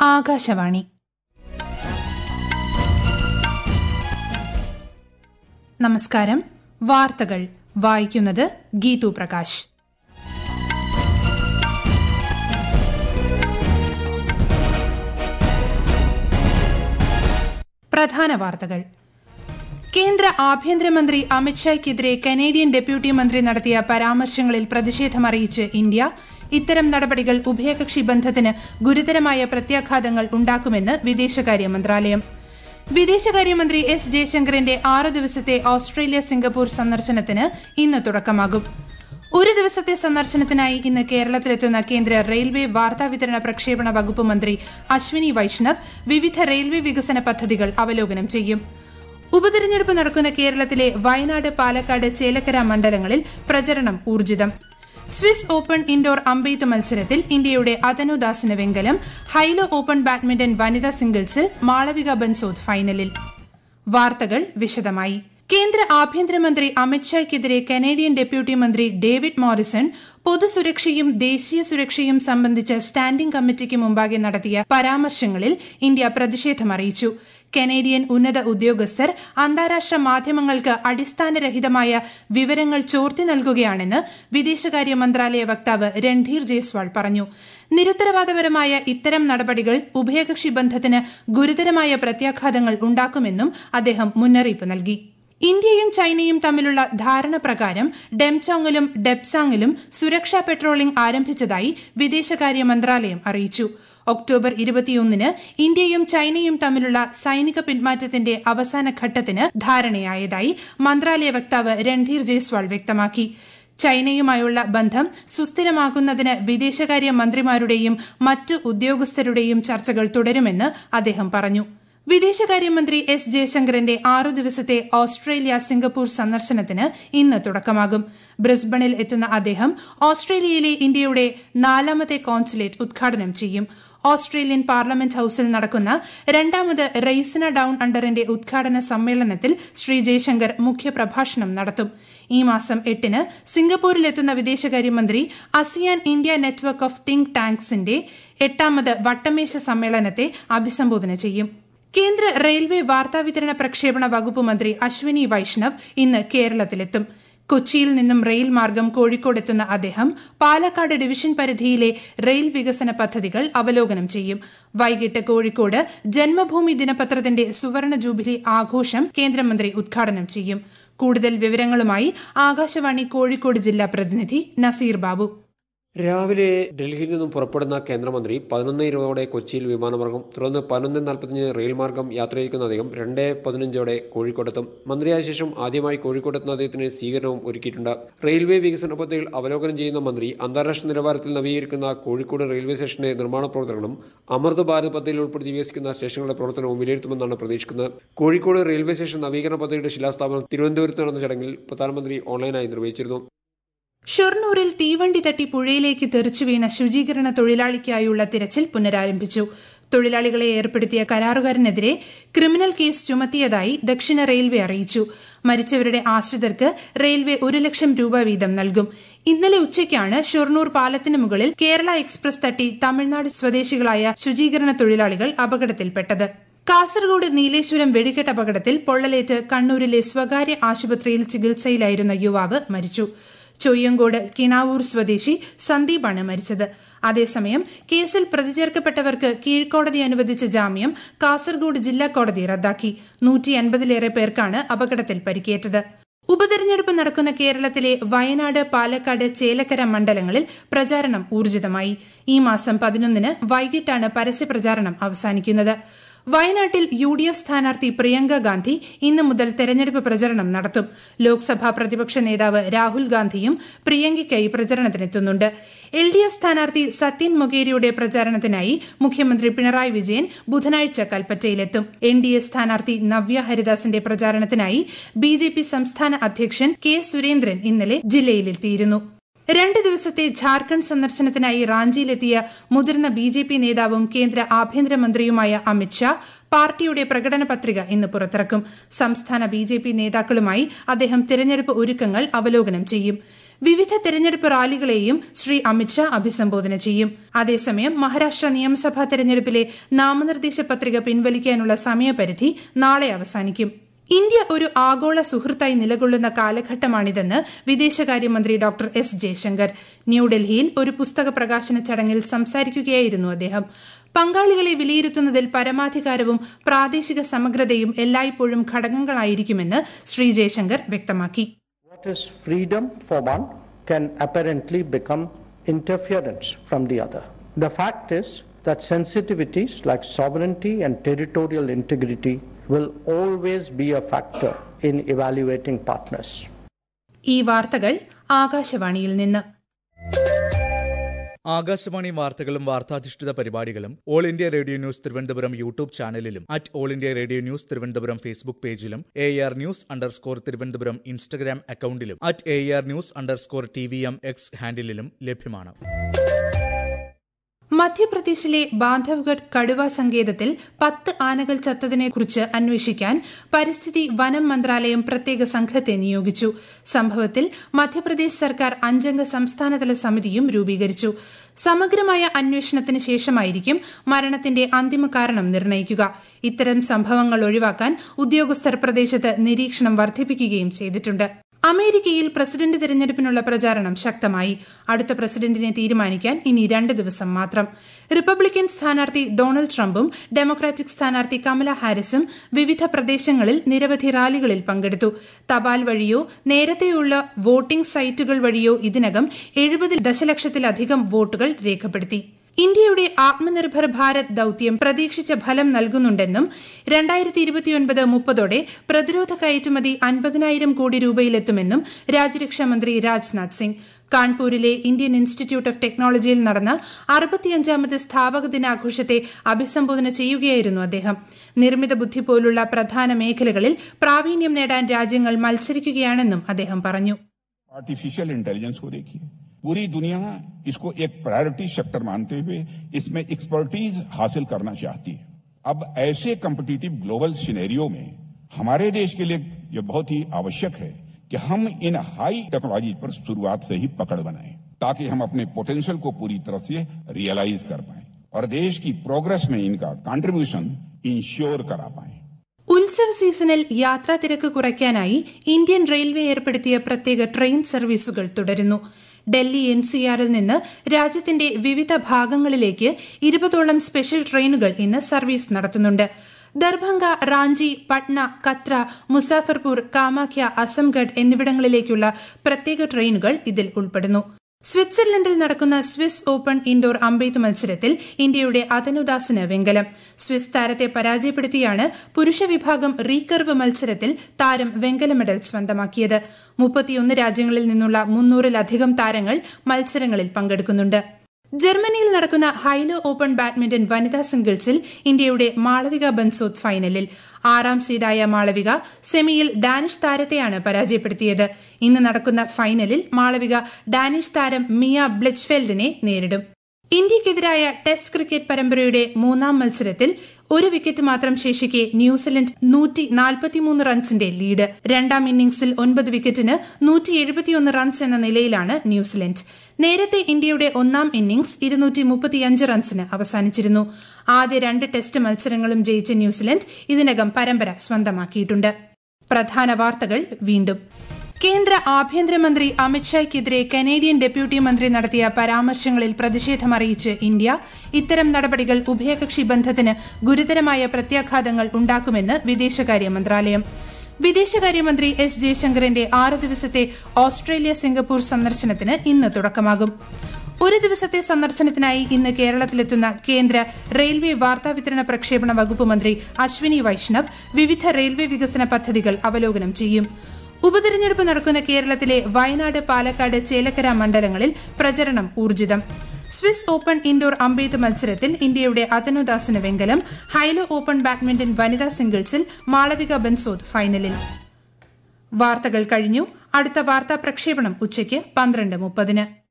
ആകാശവാണി നമസ്കാരം വാർത്തകൾ വായിക്കുന്നത് ഗീതു പ്രകാശ് പ്രധാന വാർത്തകൾ കേന്ദ്ര ആഭ്യന്തരമന്ത്രി അമിത്ഷായ്ക്കെതിരെ കനേഡിയൻ ഡെപ്യൂട്ടി മന്ത്രി നടത്തിയ പരാമർശങ്ങളിൽ പ്രതിഷേധമറിയിച്ച് ഇന്ത്യ ഇത്തരം നടപടികൾ ഉഭയകക്ഷി ബന്ധത്തിന് ഗുരുതരമായ പ്രത്യാഘാതങ്ങൾ ഉണ്ടാക്കുമെന്ന് വിദേശകാര്യ മന്ത്രാലയം വിദേശകാര്യമന്ത്രി എസ് ജയശങ്കറിന്റെ ആറ് ദിവസത്തെ ഓസ്ട്രേലിയ സിംഗപ്പൂർ സന്ദർശനത്തിന് ഇന്ന് തുടക്കമാകും ഒരു ദിവസത്തെ സന്ദർശനത്തിനായി ഇന്ന് കേരളത്തിലെത്തുന്ന കേന്ദ്ര റെയിൽവേ വാർത്താവിതരണ പ്രക്ഷേപണ വകുപ്പ് മന്ത്രി അശ്വിനി വൈഷ്ണവ് വിവിധ റെയിൽവേ വികസന പദ്ധതികൾ അവലോകനം ചെയ്യും ഉപതെരഞ്ഞെടുപ്പ് നടക്കുന്ന കേരളത്തിലെ വയനാട് പാലക്കാട് ചേലക്കര മണ്ഡലങ്ങളിൽ പ്രചരണം ഊർജിതം സ്വിസ് ഓപ്പൺ ഇൻഡോർ അമ്പെയ്ത്ത് മത്സരത്തിൽ ഇന്ത്യയുടെ അതനു ദാസിന് വെങ്കലം ഹൈലോ ഓപ്പൺ ബാഡ്മിന്റൺ വനിതാ സിംഗിൾസിൽ മാളവിക ബൻസോദ് ഫൈനലിൽ വാർത്തകൾ വിശദമായി കേന്ദ്ര ആഭ്യന്തരമന്ത്രി അമിത്ഷായ്ക്കെതിരെ കനേഡിയൻ ഡെപ്യൂട്ടി മന്ത്രി ഡേവിഡ് മോറിസൺ പൊതുസുരക്ഷയും ദേശീയ സുരക്ഷയും സംബന്ധിച്ച സ്റ്റാൻഡിംഗ് കമ്മിറ്റിക്ക് മുമ്പാകെ നടത്തിയ പരാമർശങ്ങളിൽ ഇന്ത്യ പ്രതിഷേധമറിയിച്ചു കനേഡിയൻ ഉന്നത ഉദ്യോഗസ്ഥർ അന്താരാഷ്ട്ര മാധ്യമങ്ങൾക്ക് അടിസ്ഥാനരഹിതമായ വിവരങ്ങൾ ചോർത്തി നൽകുകയാണെന്ന് വിദേശകാര്യ മന്ത്രാലയ വക്താവ് രൺധീർ ജയ്സ്വാൾ പറഞ്ഞു നിരുത്തരവാദപരമായ ഇത്തരം നടപടികൾ ഉഭയകക്ഷി ബന്ധത്തിന് ഗുരുതരമായ പ്രത്യാഘാതങ്ങൾ ഉണ്ടാക്കുമെന്നും അദ്ദേഹം മുന്നറിയിപ്പ് നൽകി ഇന്ത്യയും ചൈനയും തമ്മിലുള്ള ധാരണ പ്രകാരം ഡെംചോങ്ങിലും ഡെപ്സാങ്ങിലും സുരക്ഷാ പെട്രോളിംഗ് ആരംഭിച്ചതായി വിദേശകാര്യ മന്ത്രാലയം അറിയിച്ചു ഒക്ടോബർ ഇരുപത്തിയൊന്നിന് ഇന്ത്യയും ചൈനയും തമ്മിലുള്ള സൈനിക പിന്മാറ്റത്തിന്റെ അവസാന ഘട്ടത്തിന് ധാരണയായതായി മന്ത്രാലയ വക്താവ് രൺധീർ ജയ്സ്വാൾ വ്യക്തമാക്കി ചൈനയുമായുള്ള ബന്ധം സുസ്ഥിരമാക്കുന്നതിന് വിദേശകാര്യ മന്ത്രിമാരുടെയും മറ്റ് ഉദ്യോഗസ്ഥരുടെയും ചർച്ചകൾ തുടരുമെന്ന് അദ്ദേഹം പറഞ്ഞു വിദേശകാര്യമന്ത്രി എസ് ജയശങ്കറിന്റെ ആറു ദിവസത്തെ ഓസ്ട്രേലിയ സിംഗപ്പൂർ സന്ദർശനത്തിന് ഇന്ന് തുടക്കമാകും ബ്രിസ്ബണിൽ എത്തുന്ന അദ്ദേഹം ഓസ്ട്രേലിയയിലെ ഇന്ത്യയുടെ നാലാമത്തെ കോൺസുലേറ്റ് ഉദ്ഘാടനം ചെയ്യും ഓസ്ട്രേലിയൻ പാർലമെന്റ് ഹൌസിൽ നടക്കുന്ന രണ്ടാമത് റെയ്സിന ഡൌൺ അണ്ടറിന്റെ ഉദ്ഘാടന സമ്മേളനത്തിൽ ശ്രീ ജയശങ്കർ മുഖ്യപ്രഭാഷണം നടത്തും ഈ മാസം എട്ടിന് സിംഗപ്പൂരിലെത്തുന്ന വിദേശകാര്യമന്ത്രി ASEAN India network of think ടാങ്ക്സിന്റെ എട്ടാമത് വട്ടമേശ സമ്മേളനത്തെ അഭിസംബോധന ചെയ്യും കേന്ദ്ര റെയിൽവേ വാർത്താവിതരണ പ്രക്ഷേപണ വകുപ്പ് മന്ത്രി അശ്വിനി വൈഷ്ണവ് ഇന്ന് കേരളത്തിലെത്തും കൊച്ചിയിൽ നിന്നും റെയിൽ മാർഗം കോഴിക്കോടെത്തുന്ന അദ്ദേഹം പാലക്കാട് ഡിവിഷൻ പരിധിയിലെ റെയിൽ വികസന പദ്ധതികൾ അവലോകനം ചെയ്യും വൈകിട്ട് കോഴിക്കോട് ജന്മഭൂമി ദിനപത്രത്തിന്റെ സുവർണ ജൂബിലി ആഘോഷം കേന്ദ്രമന്ത്രി ഉദ്ഘാടനം ചെയ്യും കൂടുതൽ വിവരങ്ങളുമായി ആകാശവാണി കോഴിക്കോട് ജില്ലാ പ്രതിനിധി നസീർ ബാബു രാവിലെ ഡൽഹിയിൽ നിന്നും പുറപ്പെടുന്ന കേന്ദ്രമന്ത്രി പതിനൊന്ന് ഇരുപതോടെ കൊച്ചിയിൽ വിമാനമാർഗം തുടർന്ന് പതിനൊന്ന് നാൽപ്പത്തിയഞ്ച് റെയിൽ മാർഗം യാത്രയിരിക്കുന്ന അദ്ദേഹം രണ്ട് പതിനഞ്ചോടെ കോഴിക്കോടെത്തും മന്ത്രിയായ ശേഷം ആദ്യമായി കോഴിക്കോടെത്തുന്ന അദ്ദേഹത്തിന് സ്വീകരണവും ഒരുക്കിയിട്ടുണ്ട് റെയിൽവേ വികസന പദ്ധതികൾ അവലോകനം ചെയ്യുന്ന മന്ത്രി അന്താരാഷ്ട്ര നിലവാരത്തിൽ നവീകരിക്കുന്ന കോഴിക്കോട് റെയിൽവേ സ്റ്റേഷന്റെ നിർമ്മാണ പ്രവർത്തനങ്ങളും അമൃത് ഭാരത് പദ്ധതിയിൽ ഉൾപ്പെടുത്തി വികസിക്കുന്ന സ്റ്റേഷനുകളുടെ പ്രവർത്തനവും വിലയിരുത്തുമെന്നാണ് പ്രതീക്ഷിക്കുന്നത് കോഴിക്കോട് റെയിൽവേ സ്റ്റേഷൻ നവീകരണ പദ്ധതിയുടെ ശിലാസ്ഥാപനം തിരുവനന്തപുരത്ത് നടന്ന ചടങ്ങിൽ പ്രധാനമന്ത്രി ഓൺലൈനായി നിർവഹിച്ചിരുന്നു ഷൊർണൂരിൽ തീവണ്ടി തട്ടി പുഴയിലേക്ക് തെറിച്ചു വീണ ശുചീകരണ തൊഴിലാളിക്കായുള്ള തിരച്ചിൽ പുനരാരംഭിച്ചു തൊഴിലാളികളെ ഏർപ്പെടുത്തിയ കരാറുകാരനെതിരെ ക്രിമിനൽ കേസ് ചുമത്തിയതായി ദക്ഷിണ റെയിൽവേ അറിയിച്ചു മരിച്ചവരുടെ ആശ്രിതർക്ക് റെയിൽവേ ഒരു ലക്ഷം രൂപ വീതം നൽകും ഇന്നലെ ഉച്ചയ്ക്കാണ് ഷൊർണൂർ പാലത്തിന് മുകളിൽ കേരള എക്സ്പ്രസ് തട്ടി തമിഴ്നാട് സ്വദേശികളായ ശുചീകരണ തൊഴിലാളികൾ അപകടത്തിൽപ്പെട്ടത് കാസർഗോഡ് നീലേശ്വരം വെടിക്കെട്ട് അപകടത്തിൽ പൊള്ളലേറ്റ് കണ്ണൂരിലെ സ്വകാര്യ ആശുപത്രിയിൽ ചികിത്സയിലായിരുന്ന യുവാവ് മരിച്ചു ചൊയ്യങ്കോട് കിണാവൂർ സ്വദേശി സന്ദീപാണ് മരിച്ചത് അതേസമയം കേസിൽ പ്രതിചേർക്കപ്പെട്ടവർക്ക് കീഴ്ക്കോടതി അനുവദിച്ച ജാമ്യം കാസർഗോഡ് ജില്ലാ കോടതി റദ്ദാക്കി നൂറ്റി അൻപതിലേറെ പേർക്കാണ് അപകടത്തിൽ പരിക്കേറ്റത് ഉപതെരഞ്ഞെടുപ്പ് നടക്കുന്ന കേരളത്തിലെ വയനാട് പാലക്കാട് ചേലക്കര മണ്ഡലങ്ങളിൽ പ്രചാരണം ഊർജിതമായി ഈ മാസം പതിനൊന്നിന് വൈകിട്ടാണ് പരസ്യപ്രചാരണം അവസാനിക്കുന്നത് വയനാട്ടിൽ യു ഡി എഫ് സ്ഥാനാർത്ഥി പ്രിയങ്ക ഗാന്ധി ഇന്ന് മുതൽ തെരഞ്ഞെടുപ്പ് പ്രചരണം നടത്തും ലോക്സഭാ പ്രതിപക്ഷ നേതാവ് രാഹുൽ ഗാന്ധിയും പ്രിയങ്കയ്ക്കായി പ്രചരണത്തിനെത്തുന്നുണ്ട് എൽ ഡി എഫ് സ്ഥാനാർത്ഥി സത്യൻ മൊഗേരിയുടെ പ്രചാരണത്തിനായി മുഖ്യമന്ത്രി പിണറായി വിജയൻ ബുധനാഴ്ച കൽപ്പറ്റയിലെത്തും എൻ ഡി എ സ്ഥാനാർത്ഥി നവ്യ ഹരിദാസിന്റെ പ്രചാരണത്തിനായി ബി ജെ പി സംസ്ഥാന അധ്യക്ഷൻ കെ സുരേന്ദ്രൻ ഇന്നലെ ജില്ലയിലെത്തിയിരുന്നു രണ്ട് ദിവസത്തെ ഝാർഖണ്ഡ് സന്ദർശനത്തിനായി റാഞ്ചിയിലെത്തിയ മുതിർന്ന ബി ജെ പി നേതാവും കേന്ദ്ര ആഭ്യന്തരമന്ത്രിയുമായ അമിത്ഷാ പാർട്ടിയുടെ പ്രകടന പത്രിക ഇന്ന് പുറത്തിറക്കും സംസ്ഥാന ബി ജെ പി നേതാക്കളുമായി അദ്ദേഹം തിരഞ്ഞെടുപ്പ് ഒരുക്കങ്ങൾ അവലോകനം ചെയ്യും വിവിധ തെരഞ്ഞെടുപ്പ് റാലികളെയും ശ്രീ അമിത്ഷാ അഭിസംബോധന ചെയ്യും അതേസമയം മഹാരാഷ്ട്ര നിയമസഭാ തെരഞ്ഞെടുപ്പിലെ നാമനിർദ്ദേശ പത്രിക പിൻവലിക്കാനുള്ള സമയപരിധി നാളെ അവസാനിക്കും ഇന്ത്യ ഒരു ആഗോള സുഹൃത്തായി നിലകൊള്ളുന്ന കാലഘട്ടമാണിതെന്ന് വിദേശകാര്യമന്ത്രി ഡോക്ടർ എസ് ജയശങ്കർ ന്യൂഡൽഹിയിൽ ഒരു പുസ്തക പ്രകാശന ചടങ്ങിൽ സംസാരിക്കുകയായിരുന്നു അദ്ദേഹം പങ്കാളികളെ വിലയിരുത്തുന്നതിൽ പരമാധികാരവും പ്രാദേശിക സമഗ്രതയും എല്ലായ്പ്പോഴും ഘടകങ്ങളായിരിക്കുമെന്ന് ശ്രീ ജയശങ്കർ വ്യക്തമാക്കി What is freedom for one can apparently become interference from the other. The fact is that sensitivities like sovereignty and territorial integrity will always be a factor in evaluating partners. ഈ വാർത്തകൾ ആകാശവാണിയിൽ നിന്ന് ആകാശവാണി വാർത്തകളും വാർത്താധിഷ്ഠിത പരിപാടികളും All India Radio news Thiruvananthapuram YouTube ചാനലിലും at All India Radio news Thiruvananthapuram Facebook പേജിലും A R news underscore Thiruvananthapuram Instagram അക്കൌണ്ടിലും at A R news underscore T V M X ഹാൻഡിലും ലഭ്യമാണ് മധ്യപ്രദേശിലെ ബാന്ധവ്ഗഡ് കടുവ സങ്കേതത്തിൽ പത്ത് ആനകൾ ചത്തതിനെക്കുറിച്ച് അന്വേഷിക്കാൻ പരിസ്ഥിതി വനം മന്ത്രാലയം പ്രത്യേക സംഘത്തെ നിയോഗിച്ചു സംഭവത്തിൽ മധ്യപ്രദേശ് സർക്കാർ അഞ്ചംഗ സംസ്ഥാനതല സമിതിയും രൂപീകരിച്ചു സമഗ്രമായ അന്വേഷണത്തിന് ശേഷമായിരിക്കും മരണത്തിന്റെ അന്തിമ കാരണം നിർണ്ണയിക്കുക ഇത്തരം സംഭവങ്ങൾ ഒഴിവാക്കാൻ ഉദ്യോഗസ്ഥർ പ്രദേശത്ത് നിരീക്ഷണം വർദ്ധിപ്പിക്കുകയും ചെയ്തിട്ടുണ്ട് അമേരിക്കയിൽ പ്രസിഡന്റ് തെരഞ്ഞെടുപ്പിനുള്ള പ്രചാരണം ശക്തമായി അടുത്ത പ്രസിഡന്റിനെ തീരുമാനിക്കാൻ ഇനി രണ്ട് ദിവസം മാത്രം റിപ്പബ്ലിക്കൻ സ്ഥാനാർത്ഥി ഡൊണാൾഡ് ട്രംപും ഡെമോക്രാറ്റിക് സ്ഥാനാർത്ഥി കമല ഹാരിസും വിവിധ പ്രദേശങ്ങളിൽ നിരവധി റാലികളിൽ പങ്കെടുത്തു തപാൽ വഴിയോ നേരത്തെയുള്ള വോട്ടിംഗ് സൈറ്റുകൾ വഴിയോ ഇതിനകം എഴുപത് ദശലക്ഷത്തിലധികം വോട്ടുകൾ രേഖപ്പെടുത്തി ഇന്ത്യയുടെ ആത്മനിർഭർ ഭാരത് ദൌത്യം പ്രതീക്ഷിച്ച ഫലം നൽകുന്നുണ്ടെന്നും രണ്ടായിരത്തി ഇരുപത്തിയൊൻപത് മുപ്പതോടെ പ്രതിരോധ കയറ്റുമതി അൻപതിനായിരം കോടി രൂപയിലെത്തുമെന്നും രാജ്യരക്ഷാമന്ത്രി രാജ്നാഥ് സിംഗ് കാൺപൂരിലെ ഇന്ത്യൻ ഇൻസ്റ്റിറ്റ്യൂട്ട് ഓഫ് ടെക്നോളജിയിൽ നടന്ന അറുപത്തിയഞ്ചാമത് സ്ഥാപക ദിനാഘോഷത്തെ അഭിസംബോധന ചെയ്യുകയായിരുന്നു അദ്ദേഹം നിർമ്മിത ബുദ്ധി പോലുള്ള പ്രധാന മേഖലകളിൽ പ്രാവീണ്യം നേടാൻ രാജ്യങ്ങൾ മത്സരിക്കുകയാണെന്നും അദ്ദേഹം പറഞ്ഞു आर्टिफिशियल इंटेलिजेंस को देखिए पूरी दुनिया इसको एक प्रायोरिटी सेक्टर मानते हुए इसमें एक्सपर्टीज हासिल करना चाहती है अब ऐसे कम्पिटिटिव ग्लोबल सिनेरियो में हमारे देश के लिए यह बहुत ही आवश्यक है कि हम इन हाई टेक्नोलॉजी पर शुरुआत से ही पकड़ बनाएं ताकि हम अपने पोटेंशियल को पूरी तरह से रियलाइज कर पाए और देश की प्रोग्रेस में इनका कंट्रीब्यूशन इंश्योर करा पाए ഉത്സവ സീസണിൽ യാത്രാ തിരക്ക് കുറയ്ക്കാനായി ഇന്ത്യൻ റെയിൽവേ ഏർപ്പെടുത്തിയ പ്രത്യേക ട്രെയിൻ സർവീസുകൾ തുടരുന്നു ഡൽഹി എൻ സിആറിൽ നിന്ന് രാജ്യത്തിന്റെ വിവിധ ഭാഗങ്ങളിലേക്ക് ഇരുപതോളം സ്പെഷ്യൽ ട്രെയിനുകൾ ഇന്ന് സർവീസ് നടത്തുന്നുണ്ട് ദർഭംഗ റാഞ്ചി പട്ന കത്ര മുസാഫർപൂർ കാമാഖ്യ അസംഗഡ് എന്നിവിടങ്ങളിലേക്കുള്ള പ്രത്യേക ട്രെയിനുകൾ ഇതിൽ ഉൾപ്പെടുന്നു സ്വിറ്റ്സർലൻഡിൽ നടക്കുന്ന സ്വിസ് ഓപ്പൺ ഇൻഡോർ അമ്പെയ്ത്ത് മത്സരത്തിൽ ഇന്ത്യയുടെ അതനുദാസിന് വെങ്കലം സ്വിസ് താരത്തെ പരാജയപ്പെടുത്തിയാണ് പുരുഷ വിഭാഗം റീകർവ് മത്സരത്തിൽ താരം വെങ്കല മെഡൽ സ്വന്തമാക്കിയത് മുപ്പത്തിയൊന്ന് രാജ്യങ്ങളിൽ നിന്നുള്ള മുന്നൂറിലധികം താരങ്ങൾ മത്സരങ്ങളിൽ പങ്കെടുക്കുന്നുണ്ട് ജർമ്മനിയിൽ നടക്കുന്ന ഹൈലോ ഓപ്പൺ ബാഡ്മിന്റൺ വനിതാ സിംഗിൾസിൽ ഇന്ത്യയുടെ മാളവിക ബൻസോത്ത് ഫൈനലിൽ ആറാം സീഡായ മാളവിക സെമിയിൽ ഡാനിഷ് താരത്തെയാണ് പരാജയപ്പെടുത്തിയത് ഇന്ന് നടക്കുന്ന ഫൈനലിൽ മാളവിക ഡാനിഷ് താരം മിയ ബ്ലിച്ച്ഫെൽഡിനെ നേരിടും ഇന്ത്യയ്ക്കെതിരായ ടെസ്റ്റ് ക്രിക്കറ്റ് പരമ്പരയുടെ മൂന്നാം മത്സരത്തിൽ ഒരു വിക്കറ്റ് മാത്രം ശേഷിക്കെ ന്യൂസിലൻഡ് നൂറ്റി നാൽപ്പത്തിമൂന്ന് റൺസിന്റെ ലീഡ് രണ്ടാം ഇന്നിംഗ്സിൽ ഒൻപത് വിക്കറ്റിന് നൂറ്റി എഴുപത്തിയൊന്ന് റൺസ് എന്ന നിലയിലാണ് ന്യൂസിലൻഡ് നേരത്തെ ഇന്ത്യയുടെ ഒന്നാം ഇന്നിംഗ്സ് ഇരുന്നൂറ്റി മുപ്പത്തിയഞ്ച് റൺസിന് അവസാനിച്ചിരുന്നു ആദ്യ രണ്ട് ടെസ്റ്റ് മത്സരങ്ങളും ജയിച്ച ന്യൂസിലൻഡ് ഇതിനകം പരമ്പര സ്വന്തമാക്കിയിട്ടുണ്ട് പ്രധാന വാർത്തകൾ വീണ്ടും കേന്ദ്ര ആഭ്യന്തരമന്ത്രി അമിത്ഷായ്ക്കെതിരെ കനേഡിയൻ ഡെപ്യൂട്ടി മന്ത്രി നടത്തിയ പരാമർശങ്ങളിൽ പ്രതിഷേധമറിയിച്ച് ഇന്ത്യ ഇത്തരം നടപടികൾ ഉഭയകക്ഷി ബന്ധത്തിന് ഗുരുതരമായ പ്രത്യാഘാതങ്ങൾ ഉണ്ടാക്കുമെന്ന് വിദേശകാര്യ മന്ത്രാലയം വിദേശകാര്യമന്ത്രി എസ് ജയശങ്കറിന്റെ ആറ് ദിവസത്തെ ഓസ്ട്രേലിയ സിംഗപ്പൂർ സന്ദർശനത്തിന് ഇന്ന് തുടക്കമാകും ഒരു ദിവസത്തെ സന്ദർശനത്തിനായി ഇന്ന് കേരളത്തിലെത്തുന്ന കേന്ദ്ര റെയിൽവേ വാർത്താവിതരണ പ്രക്ഷേപണ വകുപ്പ് മന്ത്രി അശ്വിനി വൈഷ്ണവ് വിവിധ റെയിൽവേ വികസന പദ്ധതികൾ അവലോകനം ചെയ്യും ഉപതെരഞ്ഞെടുപ്പ് നടക്കുന്ന കേരളത്തിലെ വയനാട് പാലക്കാട് ചേലക്കര മണ്ഡലങ്ങളിൽ പ്രചരണം ഊർജിതം സ്വിസ് ഓപ്പൺ ഇൻഡോർ അമ്പെയ്ത്ത് മത്സരത്തിൽ ഇന്ത്യയുടെ അതനുദാസിന് വെങ്കലം ഹൈലോ ഓപ്പൺ ബാഡ്മിന്റൺ വനിതാ സിംഗിൾസിൽ മാളവിക ബൻസോദ് ഫൈനലിൽ വാർത്തകൾ കഴിഞ്ഞു അടുത്ത വാർത്താ പ്രക്ഷേപണം ഉച്ചയ്ക്ക് പന്ത്രണ്ട് മുപ്പതിന്